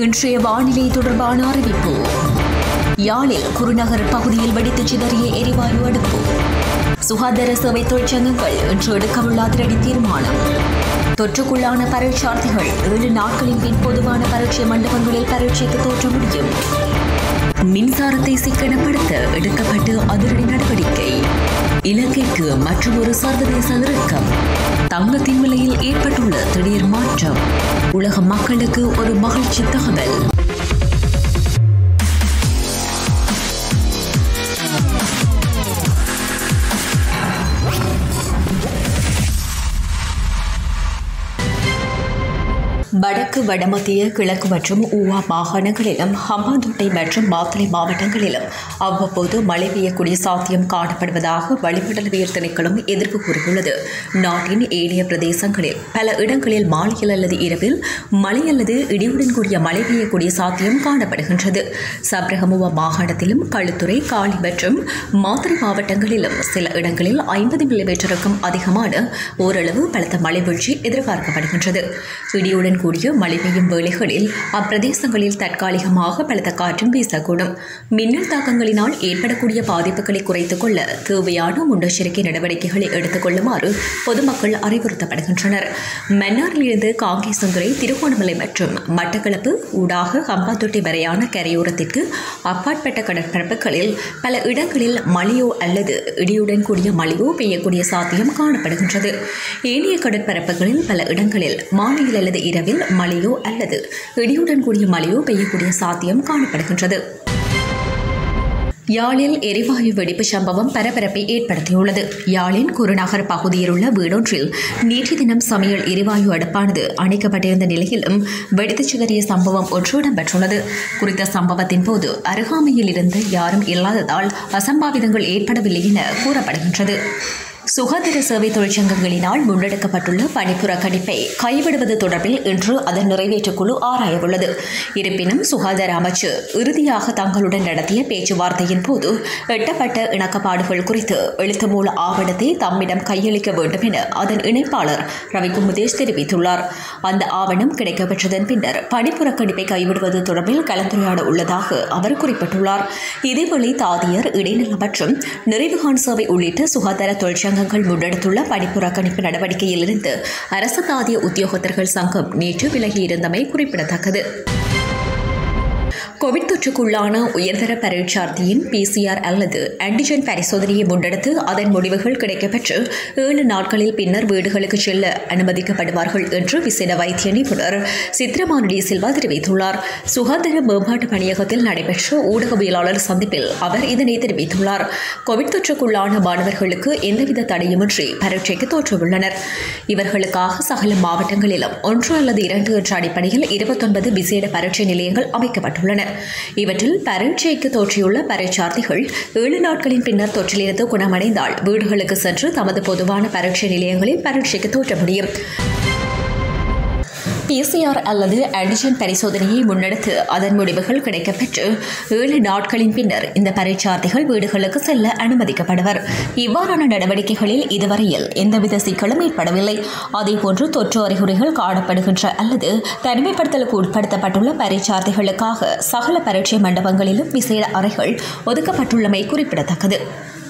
இன்றைய வானிலை தொடர்பான அறிவிப்பு யாழில் குருநகர் பகுதியில் வெடித்து சிதறிய எரிவாயு அடுப்பு சுகாதார சேவை தொழிற்சங்கங்கள் இன்று எடுக்கவுள்ள அதிரடி தீர்மானம் தொற்றுக்குள்ளான பரீட்சார்த்திகள் ஏழு நாட்களின் பின் பொதுவான பரீட்சை மண்டபங்களில் பரீட்சைக்கு தோற்ற முடியும் மின்சாரத்தை சிக்கனப்படுத்த எடுக்கப்பட்ட அதிரடி நடவடிக்கை இலங்கைக்கு மற்றொரு சர்வதேச இறுக்கம் தங்கத்தின் விலையில் ஏற்பட்டுள்ள திடீர் மாற்றம் உலக மக்களுக்கு ஒரு மகிழ்ச்சி தகவல் வடக்கு வடமத்திய கிழக்கு மற்றும் ஊவா மாகாணங்களிலும் ஹம்பாந்தோட்டை மற்றும் மாத்தளை மாவட்டங்களிலும் அவ்வப்போது மழை பெய்யக்கூடிய சாத்தியம் காணப்படுவதாக வளிமண்டலவியல் திணைக்களம் எதிர்ப்பு கூறியுள்ளது நாட்டின் ஏனைய பிரதேசங்களில் பல இடங்களில் மாலையில் அல்லது இரவில் மழை அல்லது இடியுடன் கூடிய மழை பெய்யக்கூடிய சாத்தியம் காணப்படுகின்றது சப்ரகமுவா மாகாணத்திலும் களுத்துறை காலி மற்றும் மாத்தறை மாவட்டங்களிலும் சில இடங்களில் ஐம்பது மில்லிமீட்டருக்கும் அதிகமான ஓரளவு பலத்த மழை வீழ்ச்சி எதிர்பார்க்கப்படுகின்றது இடியுடன் கூடிய மழை பெய்யும் வேளைகளில் அப்பிரதேசங்களில் தற்காலிகமாக பலத்த காற்றும் வீசக்கூடும் மின்னல் தாக்கங்களினால் ஏற்படக்கூடிய பாதிப்புகளை குறைத்துக் கொள்ள தேவையான முன்னெச்சரிக்கை நடவடிக்கைகளை எடுத்துக் கொள்ளுமாறு பொதுமக்கள் அறிவுறுத்தப்படுகின்றனர் மன்னாரிலிருந்து காங்கேசந்துறை திருகோணமலை மற்றும் மட்டக்களப்பு ஊடாக ஹம்பாத்தொட்டி வரையான கரையோரத்திற்கு அப்பாற்பட்ட கடற்பரப்புகளில் பல இடங்களில் மழையோ அல்லது இடியுடன் கூடிய மழையோ பெய்யக்கூடிய சாத்தியம் காணப்படுகின்றது ஏனைய கடற்பரப்புகளில் பல இடங்களில் மாலையில் அல்லது இரவில் மழையோ அல்லது இடியுடன் கூடிய மழையோ பெய்யக்கூடிய சாத்தியம் காணப்படுகின்றது யாழில் எரிவாயு வெடிப்பு சம்பவம் பரபரப்பை ஏற்படுத்தியுள்ளது யாழின் குருநகர் பகுதியில் உள்ள வீடொன்றில் நேற்று தினம் சமையல் எரிவாயு அடுப்பானது அணைக்கப்பட்டிருந்த நிலையிலும் வெடித்து சிதறிய சம்பவம் ஒன்று இடம்பெற்றுள்ளது குறித்த சம்பவத்தின் போது அருகாமையில் இருந்து யாரும் இல்லாததால் அசம்பாவிதங்கள் ஏற்படவில்லை என கூறப்படுகின்றது சுகாதார சேவை தொழிற்சங்கங்களினால் முன்னெடுக்கப்பட்டுள்ள பணிப்புறக்கணிப்பை கைவிடுவது தொடர்பில் இன்று அதன் நிறைவேற்றுக் குழு ஆராயவுள்ளது இருப்பினும் சுகாதார அமைச்சு இறுதியாக தங்களுடன் நடத்திய பேச்சுவார்த்தையின் போது எட்டப்பட்ட இணக்கப்பாடுகள் குறித்து எழுத்து மூல ஆவணத்தை தம்மிடம் கையளிக்க வேண்டும் என அதன் இணைப்பாளர் ரவிகுமுதேஷ் தெரிவித்துள்ளார் அந்த ஆவணம் கிடைக்கப்பெற்றதன் பின்னர் பணிப்புறக்கணிப்பை கைவிடுவது தொடர்பில் கலந்துரையாட உள்ளதாக அவர் குறிப்பிட்டுள்ளார் இதேவேளை தாதியர் இடைநில மற்றும் நிறைவுகான் சேவை உள்ளிட்ட சுகாதார தொழிற்சங்க சங்கங்கள் முன்னெடுத்துள்ள படிப்புறக்கணிப்பு நடவடிக்கையிலிருந்து அரசு தாதிய உத்தியோகத்தர்கள் சங்கம் நேற்று விலகியிருந்தமை குறிப்பிடத்தக்கது கோவிட் தொற்றுக்குள்ளான உயர்தர பரீட்சார்த்தியின் பிசிஆர் அல்லது ஆன்டிஜென் பரிசோதனையை முன்னெடுத்து அதன் முடிவுகள் கிடைக்கப்பெற்று ஏழு நாட்களில் பின்னர் வீடுகளுக்கு செல்ல அனுமதிக்கப்படுவார்கள் என்று விசேட வைத்திய நிபுணர் சித்ரமானடி சில்வா தெரிவித்துள்ளார் சுகாதார மேம்பாட்டு பணியகத்தில் நடைபெற்ற ஊடகவியலாளர் சந்திப்பில் அவர் இதனை தெரிவித்துள்ளார் கோவிட் தொற்றுக்குள்ளான மாணவர்களுக்கு எந்தவித தடையுமின்றி பரீட்சைக்கு தோற்றுள்ளனர் இவர்களுக்காக சகல மாவட்டங்களிலும் ஒன்று அல்லது இரண்டு என்ற அடிப்படையில் இருபத்தொன்பது விசேட பரீட்சை நிலையங்கள் அமைக்கப்பட்டுள்ளன இவற்றில் பரீட்சைக்கு தோற்றியுள்ள பரீட்சார்த்திகள் ஏழு நாட்களின் பின்னர் தொற்றிலிருந்து குணமடைந்தால் வீடுகளுக்கு சென்று தமது பொதுவான பரீட்சை நிலையங்களில் பரீட்சைக்கு தோற்ற முடியும் பிசிஆர் அல்லது ஆன்டிஜென் பரிசோதனையை முன்னெடுத்து அதன் முடிவுகள் கிடைக்கப்பெற்று ஏழு நாட்களின் பின்னர் இந்த பரீட்சார்த்திகள் வீடுகளுக்கு செல்ல அனுமதிக்கப்படுவர் இவ்வாறான நடவடிக்கைகளில் இதுவரையில் எந்தவித சிக்கலும் ஏற்படவில்லை அதேபோன்று தொற்று அறிகுறிகள் காணப்படுகின்ற அல்லது தனிமைப்படுத்தலுக்கு உட்படுத்தப்பட்டுள்ள பரீட்சார்த்திகளுக்காக சகல பரீட்சை மண்டபங்களிலும் விசேட அறைகள் ஒதுக்கப்பட்டுள்ளமை குறிப்பிடத்தக்கது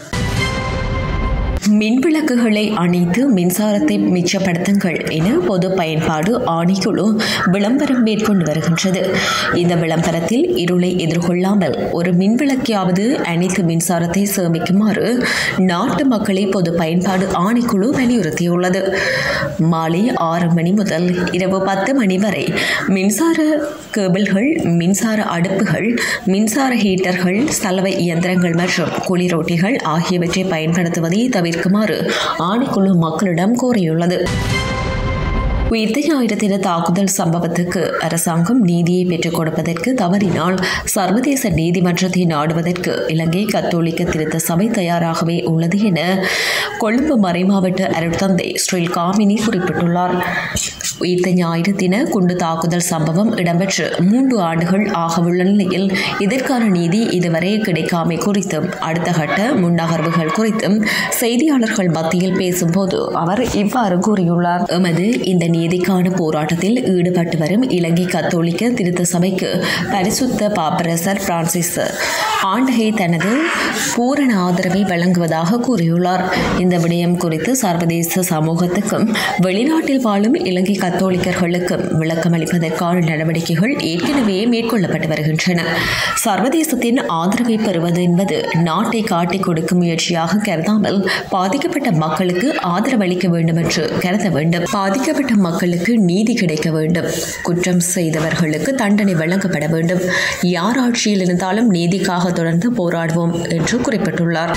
மின்விளக்குகளை அணைத்து மின்சாரத்தை மிச்சப்படுத்துங்கள் என பொது பயன்பாடு ஆணைக்குழு விளம்பரம் மேற்கொண்டு வருகின்றது இந்த விளம்பரத்தில் இருளை எதிர்கொள்ளாமல் ஒரு மின்விளக்கையாவது அனைத்து மின்சாரத்தை சேமிக்குமாறு நாட்டு மக்களை பொது பயன்பாடு ஆணைக்குழு வலியுறுத்தியுள்ளது மாலை ஆறு மணி முதல் இரவு பத்து மணி வரை மின்சார கேபிள்கள் மின்சார அடுப்புகள் மின்சார ஹீட்டர்கள் சலவை இயந்திரங்கள் மற்றும் குளிரொட்டிகள் ஆகியவற்றை பயன்படுத்துவதை தவிர்க்குமாறு ஆணைக்குழு மக்களிடம் கோரியுள்ளது உயிர்த்த ஞாயிறு தின தாக்குதல் சம்பவத்துக்கு அரசாங்கம் நீதியை பெற்றுக் கொடுப்பதற்கு தவறினால் சர்வதேச நீதிமன்றத்தை நாடுவதற்கு இலங்கை கத்தோலிக்க திருத்த சபை தயாராகவே உள்ளது என கொழும்பு மறைமாவட்ட அருட்தந்தை ஸ்ரீ காமினி குறிப்பிட்டுள்ளார் உயிர்த்த ஞாயிறு தின குண்டு தாக்குதல் சம்பவம் இடம்பெற்று மூன்று ஆண்டுகள் ஆகவுள்ள நிலையில் இதற்கான நீதி இதுவரை கிடைக்காமை குறித்தும் அடுத்த கட்ட முன்னகர்வுகள் குறித்தும் செய்தியாளர்கள் மத்தியில் பேசும்போது அவர் இவ்வாறு கூறியுள்ளார் எமது இந்த நீதிக்கான போராட்டத்தில் ஈடுபட்டு வரும் இலங்கை கத்தோலிக்க திருத்த சபைக்கு பரிசுத்த பாப்பரசர் பிரான்சிஸ் ஆண்டகை தனது பூரண ஆதரவை வழங்குவதாக கூறியுள்ளார் இந்த விடயம் குறித்து சர்வதேச சமூகத்துக்கும் வெளிநாட்டில் வாழும் இலங்கை கத்தோலிக்கர்களுக்கும் விளக்கமளிப்பதற்கான நடவடிக்கைகள் ஏற்கனவே மேற்கொள்ளப்பட்டு வருகின்றன சர்வதேசத்தின் ஆதரவை பெறுவது என்பது நாட்டை காட்டிக் கொடுக்கும் முயற்சியாக கருதாமல் பாதிக்கப்பட்ட மக்களுக்கு ஆதரவளிக்க வேண்டும் என்று கருத வேண்டும் பாதிக்கப்பட்ட மக்களுக்கு நீதி கிடைக்க வேண்டும் குற்றம் செய்தவர்களுக்கு தண்டனை வழங்கப்பட வேண்டும் யார் ஆட்சியில் இருந்தாலும் நீதிக்காக தொடர்ந்து போராடுவோம் என்று குறிப்பிட்டுள்ளார்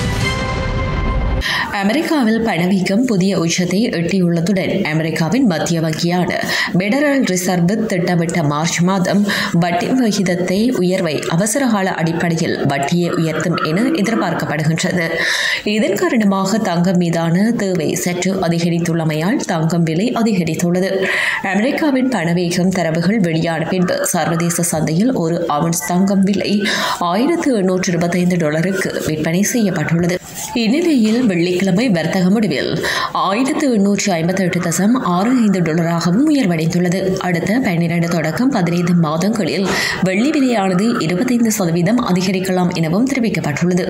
அமெரிக்காவில் பணவீக்கம் புதிய உச்சத்தை எட்டியுள்ளதுடன் அமெரிக்காவின் மத்திய வங்கியான பெடரல் ரிசர்வ் திட்டமிட்ட மார்ச் மாதம் வட்டி விகிதத்தை உயர்வை அவசரகால அடிப்படையில் வட்டியை உயர்த்தும் என எதிர்பார்க்கப்படுகின்றது இதன் காரணமாக தங்கம் மீதான தேவை சற்று அதிகரித்துள்ளமையால் தங்கம் விலை அதிகரித்துள்ளது அமெரிக்காவின் பணவீகம் தரவுகள் வெளியான பின்பு சர்வதேச சந்தையில் ஒரு அவுன்ஸ் தங்கம் விலை ஆயிரத்து எண்ணூற்று இருபத்தைந்து டாலருக்கு விற்பனை செய்யப்பட்டுள்ளது இந்நிலையில் வெள்ளிக்கிழமை வர்த்தக முடிவில் ஆயிரத்து எண்ணூற்றி ஐம்பத்தி எட்டு தசம் ஆறு ஐந்து டாலராகவும் உயர்வடைந்துள்ளது அடுத்த பன்னிரண்டு தொடக்கம் பதினைந்து மாதங்களில் வெள்ளி விலையானது இருபத்தைந்து சதவீதம் அதிகரிக்கலாம் எனவும் தெரிவிக்கப்பட்டுள்ளது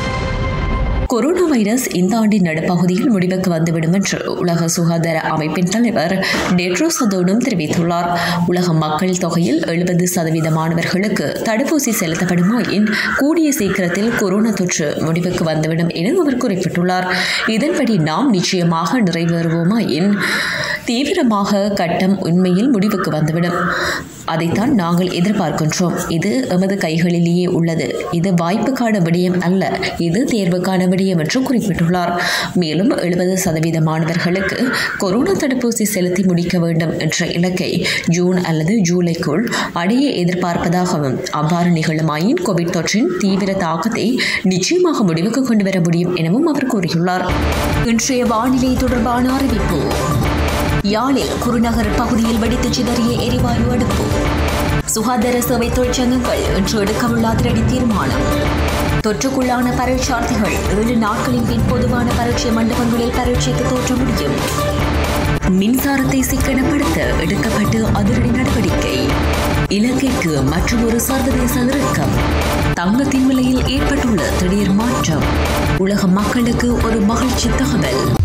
கொரோனா வைரஸ் இந்த ஆண்டின் நடுப்பகுதியில் முடிவுக்கு வந்துவிடும் என்று உலக சுகாதார அமைப்பின் தலைவர் டெட்ரோஸ் அதோனும் தெரிவித்துள்ளார் உலக மக்கள் தொகையில் எழுபது சதவீதமானவர்களுக்கு தடுப்பூசி செலுத்தப்படுமாயின் கூடிய சீக்கிரத்தில் கொரோனா தொற்று முடிவுக்கு வந்துவிடும் என அவர் குறிப்பிட்டுள்ளார் இதன்படி நாம் நிச்சயமாக நிறைவேறுவோமாயின் தீவிரமாக கட்டம் உண்மையில் முடிவுக்கு வந்துவிடும் அதைத்தான் நாங்கள் எதிர்பார்க்கின்றோம் இது எமது கைகளிலேயே உள்ளது இது வாய்ப்புக்கான விடயம் அல்ல இது தேர்வுக்கான விடயம் என்று குறிப்பிட்டுள்ளார் மேலும் எழுபது சதவீத மாணவர்களுக்கு கொரோனா தடுப்பூசி செலுத்தி முடிக்க வேண்டும் என்ற இலக்கை ஜூன் அல்லது ஜூலைக்குள் அடைய எதிர்பார்ப்பதாகவும் அவ்வாறு நிகழுமாயின் கோவிட் தொற்றின் தீவிர தாக்கத்தை நிச்சயமாக முடிவுக்கு கொண்டு வர முடியும் எனவும் அவர் கூறியுள்ளார் இன்றைய வானிலை தொடர்பான அறிவிப்பு யாழில் குருநகர் பகுதியில் வெடித்து சிதறிய எரிவாயு அடுப்பு சுகாதார சேவை தொழிற்சங்கங்கள் இன்று எடுக்கவுள்ள அதிரடி தீர்மானம் தொற்றுக்குள்ளான பரீட்சார்த்திகள் ஏழு நாட்களின் பின் பொதுவான பரீட்சை மண்டபங்களில் பரீட்சைக்கு தோற்ற முடியும் மின்சாரத்தை சிக்கனப்படுத்த எடுக்கப்பட்டு அதிரடி நடவடிக்கை இலங்கைக்கு மற்றொரு சர்வதேச இறுக்கம் தங்கத்தின் விலையில் ஏற்பட்டுள்ள திடீர் மாற்றம் உலக மக்களுக்கு ஒரு மகிழ்ச்சி தகவல்